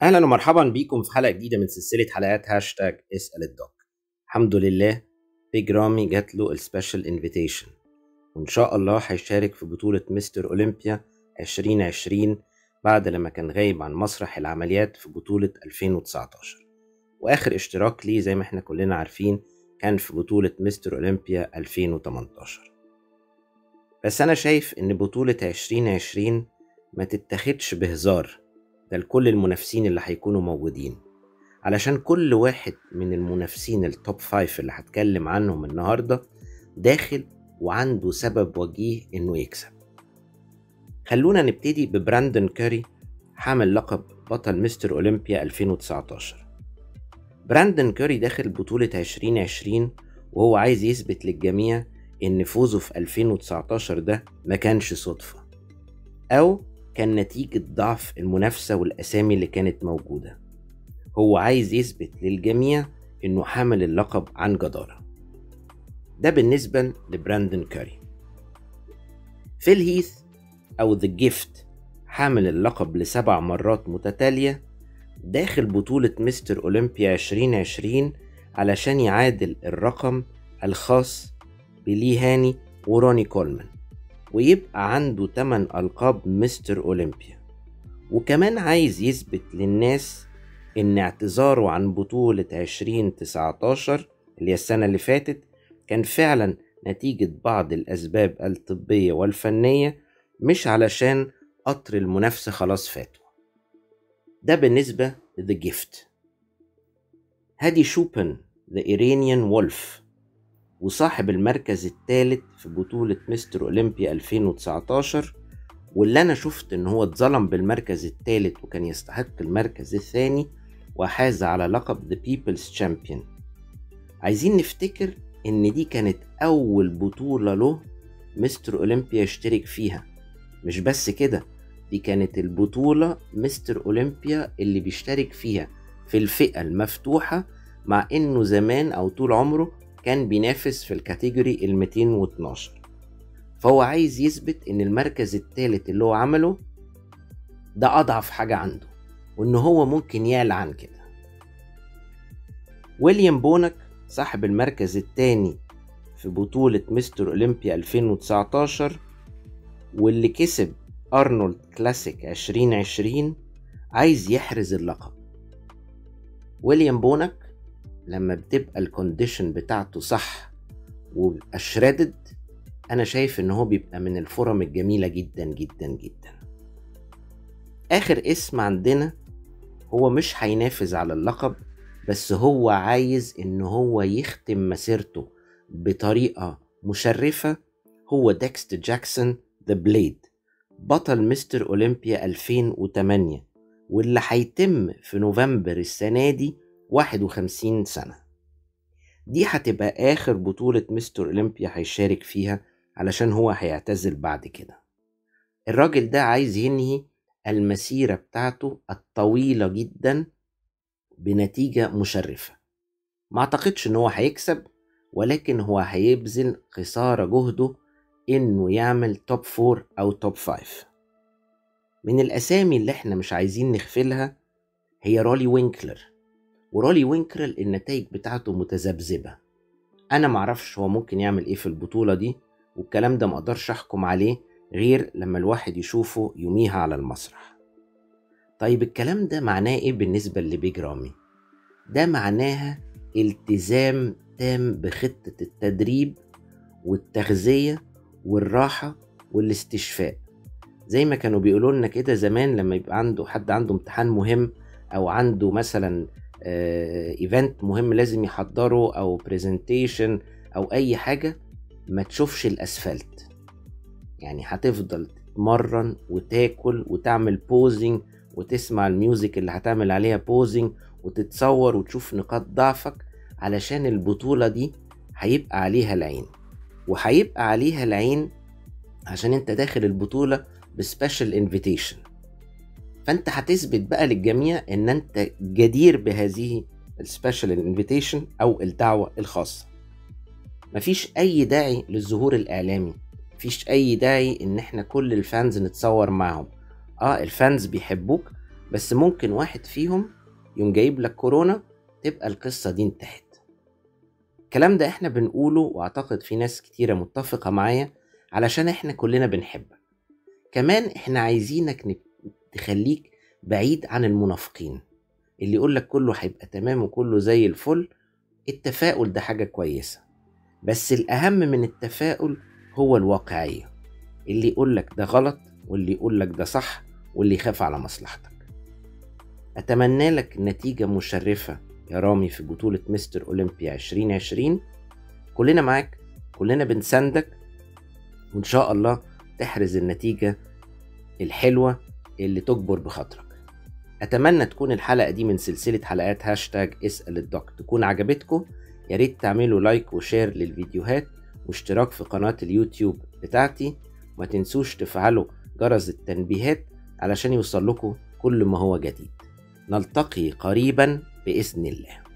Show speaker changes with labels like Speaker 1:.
Speaker 1: اهلا ومرحبا بيكم في حلقه جديده من سلسله حلقات هاشتاج اسال الدوك الحمد لله بيج رامي جات له السبيشال انفيتيشن وان شاء الله هيشارك في بطوله مستر اولمبيا 2020 بعد لما كان غايب عن مسرح العمليات في بطوله 2019 واخر اشتراك ليه زي ما احنا كلنا عارفين كان في بطوله مستر اولمبيا 2018 بس انا شايف ان بطوله 2020 ما تتاخدش بهزار ده لكل المنافسين اللي هيكونوا موجودين علشان كل واحد من المنافسين التوب فايف اللي هتكلم عنهم النهاردة داخل وعنده سبب وجيه انه يكسب خلونا نبتدي ببراندون كاري حامل لقب بطل مستر اولمبيا 2019 براندون كاري داخل بطولة 2020 وهو عايز يثبت للجميع ان فوزه في 2019 ده ما كانش صدفة او كان نتيجة ضعف المنافسة والأسامي اللي كانت موجودة هو عايز يثبت للجميع إنه حامل اللقب عن جدارة ده بالنسبة لبراندون كاري فيل هيث أو ذا جيفت حامل اللقب لسبع مرات متتالية داخل بطولة مستر أولمبيا 2020 علشان يعادل الرقم الخاص بلي هاني وروني كولمان ويبقى عنده 8 ألقاب مستر أولمبيا وكمان عايز يثبت للناس إن اعتذاره عن بطولة 2019 اللي هي السنة اللي فاتت كان فعلا نتيجة بعض الأسباب الطبية والفنية مش علشان قطر المنافسة خلاص فاتوا ده بالنسبة The Gift هادي شوبن The Iranian Wolf وصاحب المركز الثالث في بطولة مستر أولمبيا 2019 واللي أنا شفت إن هو اتظلم بالمركز الثالث وكان يستحق المركز الثاني وحاز على لقب The People's Champion عايزين نفتكر إن دي كانت أول بطولة له مستر أولمبيا يشترك فيها مش بس كده دي كانت البطولة مستر أولمبيا اللي بيشترك فيها في الفئة المفتوحة مع إنه زمان أو طول عمره كان بينافس في الكاتيجوري ال 212 فهو عايز يثبت ان المركز الثالث اللي هو عمله ده اضعف حاجة عنده وان هو ممكن يعلى عن كده ويليام بونك صاحب المركز الثاني في بطولة مستر أولمبيا 2019 واللي كسب أرنولد كلاسيك 2020 عايز يحرز اللقب ويليام بونك لما بتبقى الكونديشن بتاعته صح وبيبقى شريدد انا شايف ان هو بيبقى من الفرم الجميله جدا جدا جدا اخر اسم عندنا هو مش هينافس على اللقب بس هو عايز ان هو يختم مسيرته بطريقه مشرفه هو ديكست جاكسون ذا بليد بطل مستر اولمبيا 2008 واللي هيتم في نوفمبر السنه دي 51 سنة دي هتبقى آخر بطولة مستر أولمبيا هيشارك فيها علشان هو هيعتزل بعد كده الراجل ده عايز ينهي المسيرة بتاعته الطويلة جدا بنتيجة مشرفة ما اعتقدش ان هو هيكسب ولكن هو هيبذل قصارى جهده انه يعمل توب فور او توب فايف من الاسامي اللي احنا مش عايزين نغفلها هي رولي وينكلر ورولي وينكرل النتائج بتاعته متذبذبة أنا معرفش هو ممكن يعمل إيه في البطولة دي والكلام ده مقدرش أحكم عليه غير لما الواحد يشوفه يوميها على المسرح طيب الكلام ده معناه إيه بالنسبة لبيج رامي؟ ده معناها التزام تام بخطة التدريب والتغذية والراحة والاستشفاء زي ما كانوا بيقولوا لنا كده زمان لما يبقى عنده حد عنده امتحان مهم او عنده مثلا ايفنت مهم لازم يحضره او برزنتيشن او اي حاجه ما تشوفش الاسفلت يعني هتفضل تتمرن وتاكل وتعمل بوزنج وتسمع الميوزك اللي هتعمل عليها بوزنج وتتصور وتشوف نقاط ضعفك علشان البطوله دي هيبقى عليها العين وهيبقى عليها العين عشان انت داخل البطوله بسبيشال انفيتيشن فانت هتثبت بقى للجميع ان انت جدير بهذه السبيشال انفيتيشن او الدعوه الخاصه مفيش اي داعي للظهور الاعلامي مفيش اي داعي ان احنا كل الفانز نتصور معهم اه الفانز بيحبوك بس ممكن واحد فيهم يوم جايب لك كورونا تبقى القصة دي انتهت الكلام ده احنا بنقوله واعتقد في ناس كتيرة متفقة معايا علشان احنا كلنا بنحبك كمان احنا عايزينك تخليك بعيد عن المنافقين اللي يقولك كله هيبقى تمام وكله زي الفل التفاؤل ده حاجة كويسة بس الأهم من التفاؤل هو الواقعية اللي يقولك ده غلط واللي يقولك ده صح واللي يخاف على مصلحتك أتمنى لك نتيجة مشرفة يا رامي في بطولة مستر أولمبيا 2020 كلنا معاك كلنا بنساندك وإن شاء الله تحرز النتيجة الحلوة اللي تجبر بخاطرك أتمنى تكون الحلقة دي من سلسلة حلقات هاشتاج اسأل الدوك تكون عجبتكم يا ريت تعملوا لايك وشير للفيديوهات واشتراك في قناة اليوتيوب بتاعتي وما تنسوش تفعلوا جرس التنبيهات علشان يوصل لكم كل ما هو جديد نلتقي قريبا بإذن الله